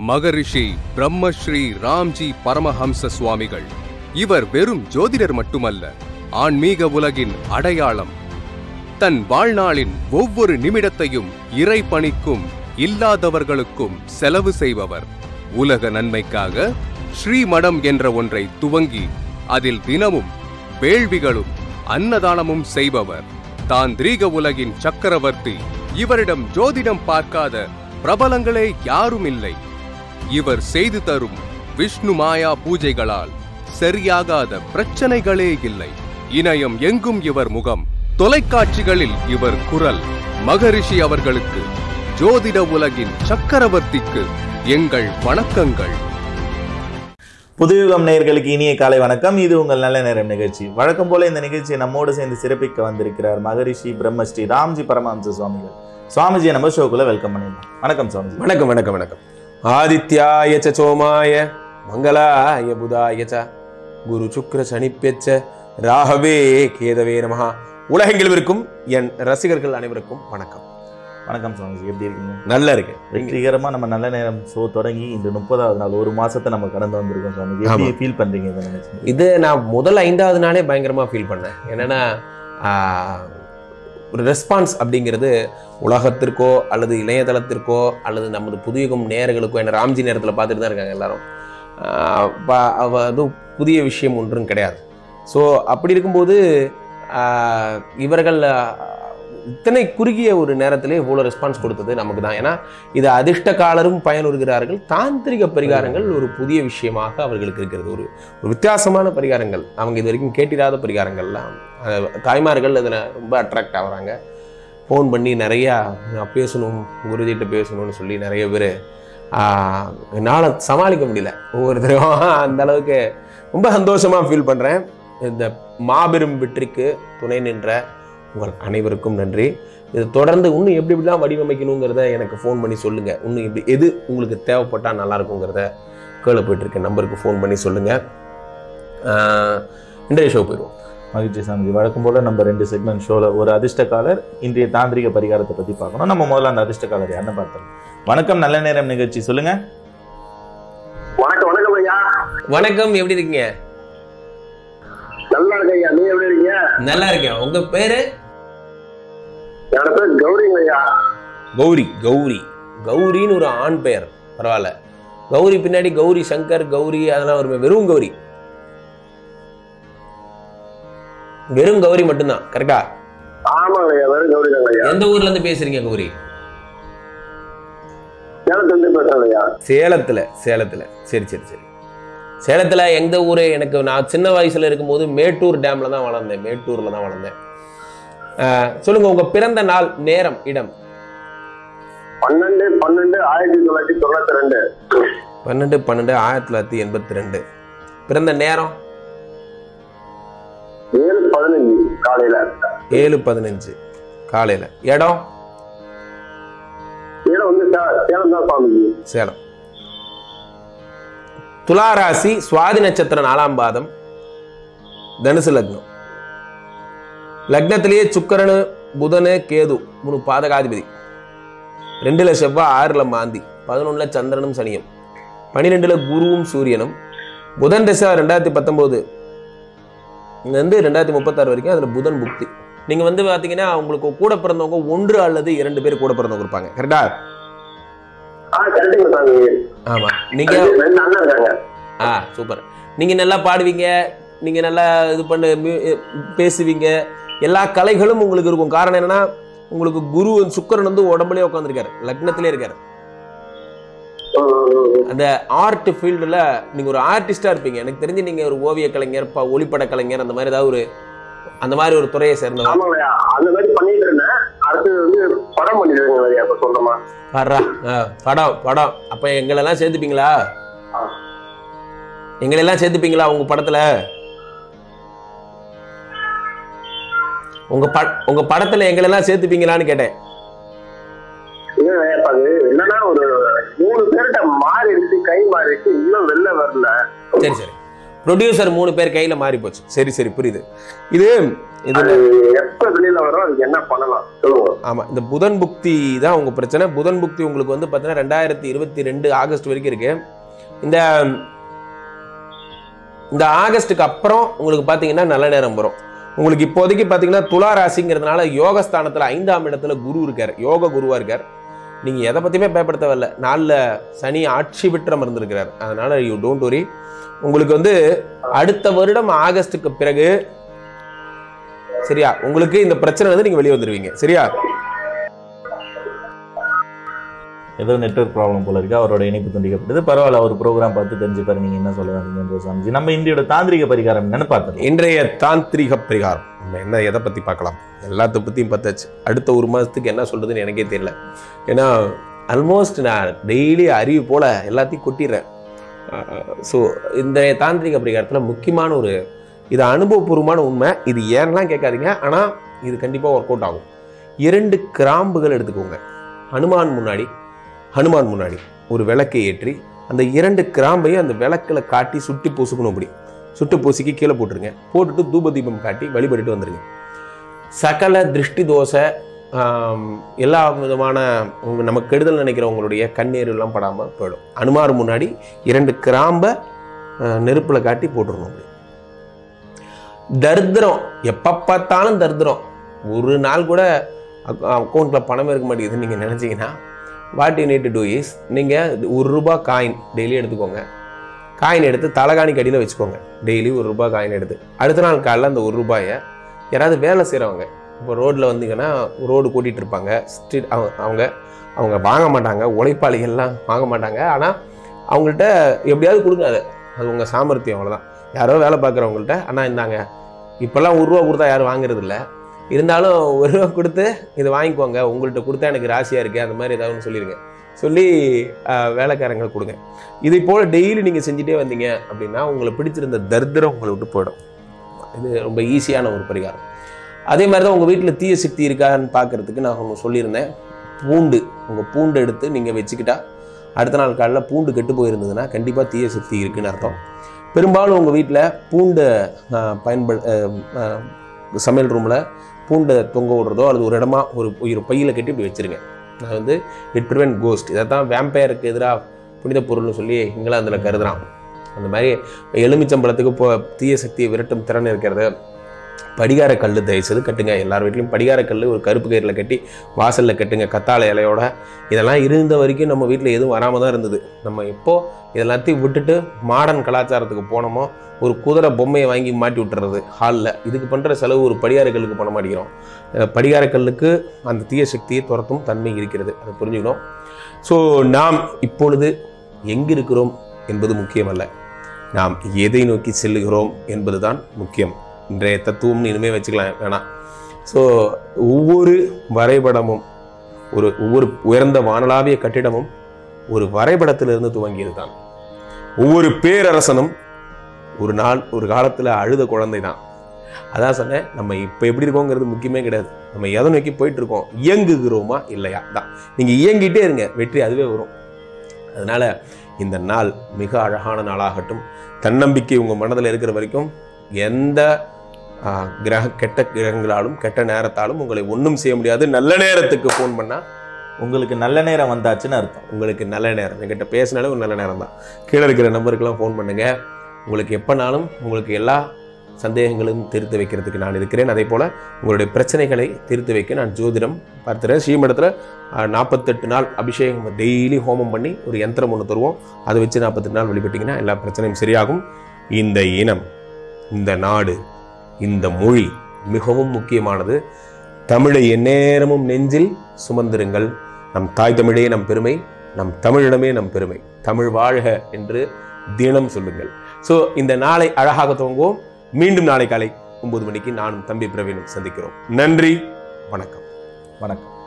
மகரிஷி பிரம்மஸ்ரீ ராம்ஜி பரமஹம்ச சுவாமிகள் இவர் வெறும் ஜோதிடர் மட்டுமல்ல ஆன்மீக உலகின் அடையாளம் தன் வாழ்நாளின் ஒவ்வொரு நிமிடத்தையும் இறை பணிக்கும் இல்லாதவர்களுக்கும் செலவு செய்பவர் உலக நன்மைக்காக ஸ்ரீமடம் என்ற ஒன்றை துவங்கி அதில் தினமும் வேள்விகளும் அன்னதானமும் செய்பவர் தாந்திரீக உலகின் சக்கரவர்த்தி இவரிடம் ஜோதிடம் பார்க்காத பிரபலங்களே யாரும் இல்லை இவர் செய்து தரும் விஷ்ணு மாயா பூஜைகளால் சரியாகாத பிரச்சனைகளே இல்லை இணையம் எங்கும் இவர் முகம் தொலைக்காட்சிகளில் இவர் குரல் மகரிஷி அவர்களுக்கு ஜோதிட உலகின் சக்கரவர்த்திக்கு எங்கள் வணக்கங்கள் புதுயுகம் நேயர்களுக்கு இனிய காலை வணக்கம் இது உங்கள் நல்ல நேரம் நிகழ்ச்சி வழக்கம் போல இந்த நிகழ்ச்சியை நம்மோடு சேர்ந்து சிறப்பிக்க வந்திருக்கிறார் மகரிஷி பிரம்மஸ்ரீ ராம்ஜி பரமஹம்ச சுவாமிகள் சுவாமிஜியை நம்ம ஷோக்குள்ள வெல்கம் பண்ணிடலாம் வணக்கம் சுவாமிஜி வணக்கம் வணக்கம் வணக்கம் ஆதித்யாய ச சோமாய மங்களாய புதாய ச குரு சுக்ர சனிப்பெச்ச ராகவே கேதவே நமஹா உலகெங்கிலும் இருக்கும் என் ரசிகர்கள் அனைவருக்கும் வணக்கம் வணக்கம் சுவாமிஜி எப்படி இருக்கீங்க நல்லா இருக்கு வெற்றிகரமா நம்ம நல்ல நேரம் ஷோ தொடங்கி இன்று முப்பதாவது நாள் ஒரு மாசத்தை நம்ம கடந்து வந்திருக்கோம் சுவாமிஜி எப்படி ஆமா. ஃபீல் பண்றீங்க இதை நினைச்சு இது நான் முதல் ஐந்தாவது நாளே பயங்கரமா ஃபீல் பண்ணேன் என்னன்னா ஆஹ், ஒரு ரெஸ்பான்ஸ் அப்படிங்கிறது உலகத்திற்கோ அல்லது இணையதளத்திற்கோ அல்லது நமது புதுயுகம் நேயர்களுக்கோ என்ன ராம்ஜி நேரத்தில் பார்த்துட்டு தான் இருக்காங்க எல்லாரும் ஆஹ், ப- அவ அது புதிய விஷயம் ஒன்றும் கிடையாது ஸோ அப்படி இருக்கும்போது ஆஹ், இவர்கள் ஆஹ், இத்தனை குறுகிய ஒரு நேரத்திலே இவ்வளோ ரெஸ்பான்ஸ் கொடுத்தது நமக்கு தான் ஏன்னா இது அதிர்ஷ்டக்காலரும் பயனுறுகிறார்கள் தாந்திரிக பரிகாரங்கள் ஒரு புதிய விஷயமாக அவர்களுக்கு இருக்கிறது ஒரு ஒரு வித்தியாசமான பரிகாரங்கள் அவங்க இது வரைக்கும் கேட்டிராத பரிகாரங்கள்லாம் அஹ், தாய்மார்கள் அதில் ரொம்ப அட்ராக்ட் ஆகுறாங்க ஃபோன் பண்ணி நிறையா நான் பேசணும் குருஜிகிட்ட பேசணும்னு சொல்லி நிறைய பேர் என்னால் சமாளிக்க முடியல ஒவ்வொருத்தரும் அந்த அளவுக்கு ரொம்ப சந்தோஷமாக ஃபீல் பண்ணுறேன் இந்த மாபெரும் வெற்றிக்கு துணை நின்ற உங்கள் அனைவருக்கும் நன்றி இது தொடர்ந்து இன்னும் எப்படி எப்படிலாம் வடிவமைக்கணுங்கிறத எனக்கு ஃபோன் பண்ணி சொல்லுங்கள் இன்னும் இப்படி எது உங்களுக்கு தேவைப்பட்டால் நல்லா இருக்குங்கிறத கீழே போயிட்டு இருக்க நம்பருக்கு ஃபோன் பண்ணி சொல்லுங்கள் இன்றைய ஷோ போயிடுவோம் மகிழ்ச்சி சாமிஜி வழக்கம் போல நம்ம ரெண்டு செக்மெண்ட் ஷோல ஒரு அதிர்ஷ்டக்காலர் இன்றைய தாந்திரிக பரிகாரத்தை பத்தி பார்க்கணும் நம்ம முதல்ல அந்த அதிர்ஷ்டக்காலர் யாருன்னு பார்த்தோம் வணக்கம் நல்ல நேரம் நிகழ்ச்சி சொல்லுங்க வணக்கம் வணக்கம் ஐயா வணக்கம் எப்படி இருக்கீங்க நல்லா இருக்க ஐயா நீ எப்படி இருக்கீங்க நல்லா இருக்கேன் உங்க பேரு என்னோட பேர் கௌரிங்க ஐயா கௌரி கௌரி கௌரின்னு ஒரு ஆண் பெயர் பரவாயில்ல கௌரி பின்னாடி கௌரி சங்கர் கௌரி அதெல்லாம் வருமே வெறும் கௌரி வெறும் கௌரி மட்டும்தான் கரெக்டா ஆமாங்க ஐயா வெறும் கௌரி தாங்க ஐயா எந்த ஊர்ல இருந்து பேசுறீங்க கௌரி சேலத்துல இருந்து பேசுறேன் ஐயா சேலத்துல சேலத்துல சரி சரி சரி சேலத்துல எந்த ஊரு எனக்கு நான் சின்ன வயசுல இருக்கும்போது மேட்டூர் டேம்ல தான் வளர்ந்தேன் மேட்டூர்ல தான் வளர்ந்தேன் ஆஹ், சொல்லுங்க உங்க பிறந்த நாள் நேரம் இடம் பன்னெண்டு பன்னெண்டு ஆயிரத்தி தொள்ளாயிரத்தி தொண்ணூத்தி ரெண்டு பன்னெண்டு பன்னெண்டு ஆயிரத்தி தொள்ளாயிரத்தி எண்பத்தி ரெண்டு பிறந்த நேரம் ஏழு பதினஞ்சு காலையில ஏழு பதினஞ்சு காலையில இடம் ஏழு வந்து சே- சேலம் தான் சுவாமிஜி சேலம் துளாராசி சுவாதி நட்சத்திரம் நாலாம் பாதம் தனுசு லக்னம் லக்னத்திலேயே சுக்கிரனு புதனு கேது மூணு பாதகாதிபதி ரெண்டுல செவ்வாய் ஆறுல மாந்தி பதினொன்னுல சந்திரனும் சனியும் பனிரெண்டுல குருவும் சூரியனும் புதன் திசை ரெண்டாயிரத்தி பத்தொம்போது இருந்து ரெண்டாயிரத்தி முப்பத்தாறு வரைக்கும் அதுல புதன் புக்தி நீங்க வந்து பாத்தீங்கன்னா உங்களுக்கு கூட பிறந்தவங்க ஒன்று அல்லது இரண்டு பேர் கூட பிறந்தவங்க இருப்பாங்க கரெக்டா ஆ கரெக்டுங்க சாமி ஆமா நீங்க ரெண்டு அண்ணன் இருக்காங்க ஆ சூப்பர் நீங்க நல்லா பாடுவீங்க நீங்க நல்லா இது பண்ணு மியூ- பேசுவீங்க எல்லா கலைகளும் உங்களுக்கு இருக்கும் காரணம் என்னன்னா உங்களுக்கு குரு சுக்கரன் வந்து உடம்புலயே உட்காந்துருக்காரு லக்னத்திலே இருக்காரு ம், ம், ம். அந்த ஆர்ட் ஃபீல்டில் நீங்க ஒரு ஆர்டிஸ்டா இருப்பீங்க எனக்கு தெரிஞ்சு நீங்க ஒரு ஓவிய கலைஞர் ப- ஒளிப்பட கலைஞர் அந்த மாதிரி ஏதாவது ஒரு அந்த மாதிரி ஒரு துறையை சேர்ந்தவங்க ஆமாங்க ஐயா அந்த மாதிரி பண்ணிட்டு இருந்தேன் அடுத்து வந்து படம் பண்ணிட்டு இருக்கேங்க ஐயா இப்ப சொந்தமா பாடுறா ஆ, படம் படம் அப்ப எங்களெல்லாம் சேர்த்துப்பீங்களா ஆ. எங்களெல்லாம் சேர்த்துப்பீங்களா உங்க படத்துல உங்க ப உங்க படத்துல எங்களெல்லாம் சேர்த்துப்பீங்களான்னு கேட்டேன் இல்ல ஐயா, இப்ப அது என்னன்னா ஒரு மூணு பேர்கிட்ட மாறிடுச்சு கை மாறிடுச்சு இன்னும் வெளில வரல சரி சரி ப்ரொடியூசர் மூணு பேர் கையில மாறி போச்சு சரி சரி புரியுது இது இது அது எப்ப வெளியில வரும் அதுக்கு என்ன பண்ணலாம் சொல்லுங்க ஆமா இந்த புதன் புக்தி தான் உங்க பிரச்சனை புதன் புக்தி உங்களுக்கு வந்து பார்த்தீங்கன்னா ரெண்டாயிரத்தி இருபத்தி ரெண்டு ஆகஸ்ட் வரைக்கும் இருக்கு இந்த இந்த ஆகஸ்ட்டுக்கு அப்புறம் உங்களுக்கு பார்த்தீங்கன்னா நல்ல நேரம் வரும் உங்களுக்கு இப்போதைக்கு பார்த்தீங்கன்னா துலா ராசிங்கிறதுனால யோகஸ்தானத்தில் ஐந்தாம் இடத்துல குரு இருக்கார் யோக குருவா இருக்கார் நீங்கள் எதை பற்றியுமே பயப்பட தேவையில்ல நாளில் சனி ஆட்சி விட்டுறம் இருந்திருக்கிறார் அதனால யூ டோன்ட் வரி உங்களுக்கு வந்து அடுத்த வருடம் ஆகஸ்ட்டுக்கு பிறகு சரியா உங்களுக்கு இந்த பிரச்சனை வந்து நீங்கள் வெளியே வந்துடுவீங்க சரியா ஏதோ நெட்வொர்க் ப்ராப்ளம் போல இருக்கு அவரோட இணைப்பு துண்டிக்கப்பட்டது பரவாயில்ல அவர் ப்ரோக்ராம் பார்த்து தெரிஞ்சுப்பாரு நீங்க என்ன சொல்ல வரீங்கன்ற சாமிஜி நம்ம இந்தியோட தாந்திரிக பரிகாரம் என்னன்னு பார்த்துருக்கோம் இன்றைய தாந்திரிக பரிகாரம் நம்ம என்ன எதை பற்றி பார்க்கலாம் எல்லாத்த பற்றியும் பார்த்தாச்சு அடுத்த ஒரு மாதத்துக்கு என்ன சொல்கிறதுன்னு எனக்கே தெரியல ஏன்னா ஆல்மோஸ்ட் நான் டெய்லி அறிவு போல் எல்லாத்தையும் கொட்டிடுறேன் ஸோ இந்த தாந்திரிக பரிகாரத்தில் முக்கியமான ஒரு இது அனுபவபூர்வமான உண்மை இது ஏன்லாம் கேட்காதீங்க ஆனால் இது கண்டிப்பாக ஒர்க் அவுட் ஆகும் இரண்டு கிராம்புகள் எடுத்துக்கோங்க ஹனுமான் முன்னாடி ஹனுமான் முன்னாடி ஒரு விளக்கை ஏற்றி அந்த இரண்டு கிராம்பையும் அந்த விளக்கில் காட்டி சுட்டி பூசுக்கணும் அப்படி சுட்டு பூசிக்கு கீழே போட்டுருங்க போட்டுட்டு தூப தீபம் காட்டி வழிபட்டுட்டு வந்துருங்க சகல திருஷ்டி தோசை ஆம், எல்லா விதமான உங்க நமக்கு கெடுதல் நினைக்கிறவங்களுடைய கண்ணீர் எல்லாம் படாமல் போயிடும் அனுமார் முன்னாடி இரண்டு கிராம்பை நெருப்பில் காட்டி போட்டுடணும் அப்படி தரித்திரம் எப்போ பார்த்தாலும் தரித்திரம் ஒரு நாள் கூட அக்கௌண்ட்டில் பணமே இருக்க மாட்டேங்குதுன்னு நீங்கள் நினச்சிங்கன்னா what you need to do is நீங்கள் ஒரு ரூபா காயின் டெய்லி எடுத்துக்கோங்க காயின் எடுத்து தலகாணி கடியில் வச்சுக்கோங்க டெய்லி ஒரு ரூபாய் காயின் எடுத்து அடுத்த நாள் காலைல அந்த ஒரு ரூபாயை யாராவது வேலை செய்கிறவங்க இப்போ ரோட்டில் வந்தீங்கன்னா ரோடு கூட்டிகிட்டு இருப்பாங்க ஸ்ட்ரீட் அவங்க அவங்க வாங்க மாட்டாங்க உழைப்பாளிகள்லாம் வாங்க மாட்டாங்க ஆனால் அவங்கள்ட்ட எப்படியாவது கொடுங்க அதை அது உங்கள் சாமர்த்தியம் அவ்வளோதான் யாரோ வேலை பார்க்குறவங்கள்ட்ட அண்ணா இந்தாங்க இப்போல்லாம் ஒரு ரூபா கொடுத்தா யாரும் வாங்குறது இல்ல இருந்தாலும் ஒரு ரூபா கொடுத்து இதை வாங்கிக்கோங்க உங்கள்கிட்ட கொடுத்தா எனக்கு ராசியாக இருக்குது அந்த மாதிரி ஏதாவது ஒன்று சொல்லிடுங்க சொல்லி ஆஹ், வேலைக்காரங்களுக்கு கொடுங்க இதை போல் டெய்லி நீங்கள் செஞ்சுட்டே வந்தீங்க அப்படின்னா உங்களை பிடிச்சிருந்த தரித்திரம் உங்களை விட்டு போயிடும் இது ரொம்ப ஈஸியான ஒரு பரிகாரம் அதே மாதிரி தான் உங்கள் வீட்டில் தீய சக்தி இருக்கான்னு பார்க்கறதுக்கு நான் ஒன்று சொல்லியிருந்தேன் பூண்டு உங்கள் பூண்டு எடுத்து நீங்கள் வச்சுக்கிட்டா அடுத்த நாள் காலையில் பூண்டு கெட்டு போயிருந்ததுன்னா கண்டிப்பாக தீய சக்தி இருக்குன்னு அர்த்தம் பெரும்பாலும் உங்கள் வீட்டில் பூண்டை பயன்படு ஆஹ், ஆஹ், சமையல் ரூமில் பூண்டை தொங்க விடுறதோ அல்லது ஒரு இடமா ஒரு ஒரு பையில் கட்டி இப்படி வச்சிருங்க அது வந்து இட் ப்ரிவென்ட் கோஸ்ட் இதை தான் வேம்பயருக்கு எதிராக புனித பொருள்னு சொல்லி இங்கிலாந்தில் கருதுறான் அந்த மாதிரி எலுமிச்சம்பழத்துக்கு இப்போ தீய சக்தியை விரட்டும் திறன் இருக்கிறது படிகார கல் தயவுசெய்து கட்டுங்க எல்லார் வீட்லையும் படிகார கல் ஒரு கருப்பு கயிறில் கட்டி வாசலில் கட்டுங்க கத்தாழை இலையோட இதெல்லாம் இருந்த வரைக்கும் நம்ம வீட்டில் எதுவும் வராமல் தான் இருந்தது நம்ம எப்போ இதெல்லாத்தையும் விட்டுட்டு மாடர்ன் கலாச்சாரத்துக்கு போனோமோ ஒரு குதிரை பொம்மையை வாங்கி மாட்டி விட்டுறது ஹாலில் இதுக்கு பண்ணுற செலவு ஒரு படிகார கல்லுக்கு பண்ண மாட்டேங்கிறோம் அஹ் படிகார கல்லுக்கு அந்த தீய சக்தியை துரத்தும் தன்மை இருக்கிறது அதை புரிஞ்சுக்கணும் ஸோ நாம் இப்பொழுது எங்கு இருக்கிறோம் என்பது முக்கியமல்ல நாம் எதை நோக்கி செல்லுகிறோம் என்பதுதான் முக்கியம் இன்றைய தத்துவம்னு இனிமே வச்சுக்கலாம் வேணாம் ஸோ ஒவ்வொரு வரைபடமும் ஒரு ஒவ்வொரு உயர்ந்த வானளாவிய கட்டிடமும் ஒரு வரைபடத்திலிருந்து துவங்கியது தான் ஒவ்வொரு பேரரசனும் ஒரு நாள் ஒரு காலத்தில் அழுத குழந்தை தான் அதான் சொன்னேன் நம்ம இப்போ எப்படி இருக்கோங்கிறது முக்கியமே கிடையாது நம்ம எதை நோக்கி போயிட்டு இருக்கோம் இயங்குகிறோமா இல்லையா தான் நீங்கள் இயங்கிட்டே இருங்க வெற்றி அதுவே வரும் அதனால இந்த நாள் மிக அழகான நாளாகட்டும் தன்னம்பிக்கை உங்கள் மனதில் இருக்கிற வரைக்கும் எந்த ஆ, கிரக கெட்ட கிரகங்களாலும் கெட்ட நேரத்தாலும் உங்களை ஒன்றும் செய்ய முடியாது நல்ல நேரத்துக்கு ஃபோன் பண்ணால் உங்களுக்கு நல்ல நேரம் வந்தாச்சுன்னு அர்த்தம் உங்களுக்கு நல்ல நேரம் என்கிட்ட பேசினாலே ஒரு நல்ல நேரம் தான் கீழே இருக்கிற நம்பருக்கெல்லாம் ஃபோன் பண்ணுங்க உங்களுக்கு எப்போனாலும் உங்களுக்கு எல்லா சந்தேகங்களும் தீர்த்து வைக்கிறதுக்கு நான் இருக்கிறேன் அதே போல் உங்களுடைய பிரச்சனைகளை தீர்த்து வைக்க நான் ஜோதிடம் பார்த்துறேன் ஸ்ரீமடத்தில் நாற்பத்தெட்டு நாள் அபிஷேகம் டெய்லி ஹோமம் பண்ணி ஒரு யந்திரம் ஒன்று தருவோம் அதை வச்சு நாற்பத்தெட்டு நாள் வழிபட்டிங்கன்னா எல்லா பிரச்சனையும் சரியாகும் இந்த இனம் இந்த நாடு இந்த மொழி மிகவும் முக்கியமானது தமிழை எந்நேரமும் நெஞ்சில் சுமந்திருங்கள் நம் தாய் தமிழே நம் பெருமை நம் தமிழிடமே நம் பெருமை தமிழ் வாழ்க என்று தினம் சொல்லுங்கள் ஸோ இந்த நாளை அழகாக துவங்குவோம் மீண்டும் நாளை காலை ஒன்பது மணிக்கு நானும் தம்பி பிரவீனும் சந்திக்கிறோம் நன்றி வணக்கம் வணக்கம்